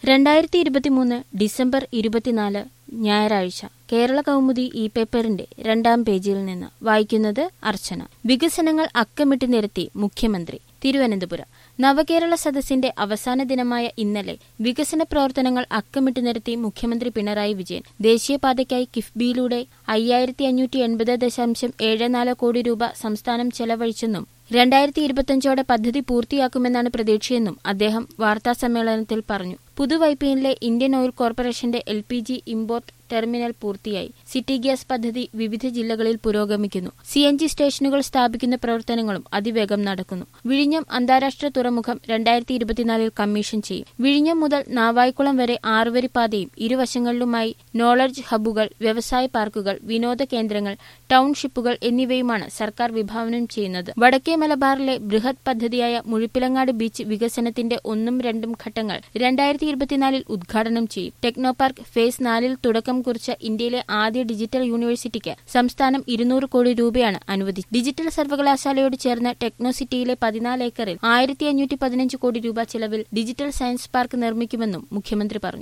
രണ്ടായിരത്തി ഇരുപത്തിമൂന്ന് ഡിസംബർ ഇരുപത്തിനാല് ഞായറാഴ്ച കേരള കൗമുദി ഈ പേപ്പറിന്റെ രണ്ടാം പേജിൽ നിന്ന് വായിക്കുന്നത് അർച്ചന വികസനങ്ങൾ അക്കമിട്ട് നിരത്തി മുഖ്യമന്ത്രി തിരുവനന്തപുരം നവകേരള സദസ്സിന്റെ അവസാന ദിനമായ ഇന്നലെ വികസന പ്രവർത്തനങ്ങൾ അക്കമിട്ട് നിരത്തി മുഖ്യമന്ത്രി പിണറായി വിജയൻ ദേശീയപാതയ്ക്കായി കിഫ്ബിയിലൂടെ അയ്യായിരത്തി അഞ്ഞൂറ്റി എൺപത് ദശാംശം ഏഴ് നാല് കോടി രൂപ സംസ്ഥാനം ചെലവഴിച്ചെന്നും രണ്ടായിരത്തി ഇരുപത്തിയഞ്ചോടെ പദ്ധതി പൂർത്തിയാക്കുമെന്നാണ് പ്രതീക്ഷയെന്നും അദ്ദേഹം വാർത്താസമ്മേളനത്തിൽ പറഞ്ഞു പുതുവൈപ്പിനിലെ ഇന്ത്യൻ ഓയിൽ കോർപ്പറേഷന്റെ L P G import terminal പൂർത്തിയായി സിറ്റി ഗ്യാസ് പദ്ധതി വിവിധ ജില്ലകളിൽ പുരോഗമിക്കുന്നു സി എൻ ജി സ്റ്റേഷനുകൾ സ്ഥാപിക്കുന്ന പ്രവർത്തനങ്ങളും അതിവേഗം നടക്കുന്നു വിഴിഞ്ഞം അന്താരാഷ്ട്ര തുറമുഖം രണ്ടായിരത്തി ഇരുപത്തിനാലിൽ കമ്മീഷൻ ചെയ്യും വിഴിഞ്ഞം മുതൽ നാവായിക്കുളം വരെ ആറുവരിപ്പാതയും ഇരുവശങ്ങളിലുമായി നോളജ് ഹബ്ബുകൾ വ്യവസായ പാർക്കുകൾ വിനോദ കേന്ദ്രങ്ങൾ ടൌൺഷിപ്പുകൾ എന്നിവയുമാണ് സർക്കാർ വിഭാവനം ചെയ്യുന്നത് വടക്കേ മലബാറിലെ ബൃഹത് പദ്ധതിയായ മുഴുപ്പിലങ്ങാട് ബീച്ച് വികസനത്തിന്റെ ഒന്നും രണ്ടും ഘട്ടങ്ങൾ രണ്ടായിരത്തി ഇരുപത്തിനാലിൽ ഉദ്ഘാടനം ചെയ്യും ടെക്നോ പാർക്ക് ഫേസ് നാലിൽ തുടക്കം കുറിച്ച ഇന്ത്യയിലെ ആദ്യ ഡിജിറ്റൽ യൂണിവേഴ്സിറ്റിക്ക് സംസ്ഥാനം ഇരുന്നൂറ് കോടി രൂപയാണ് അനുവദിച്ചത് ഡിജിറ്റൽ സർവകലാശാലയോട് ചേർന്ന് ടെക്നോ സിറ്റിയിലെ പതിനാല് ഏക്കറിൽ ആയിരത്തി അഞ്ഞൂറ്റി പതിനഞ്ച് കോടി രൂപ ചെലവിൽ ഡിജിറ്റൽ സയൻസ് പാർക്ക് നിർമ്മിക്കുമെന്നും മുഖ്യമന്ത്രി പറഞ്ഞു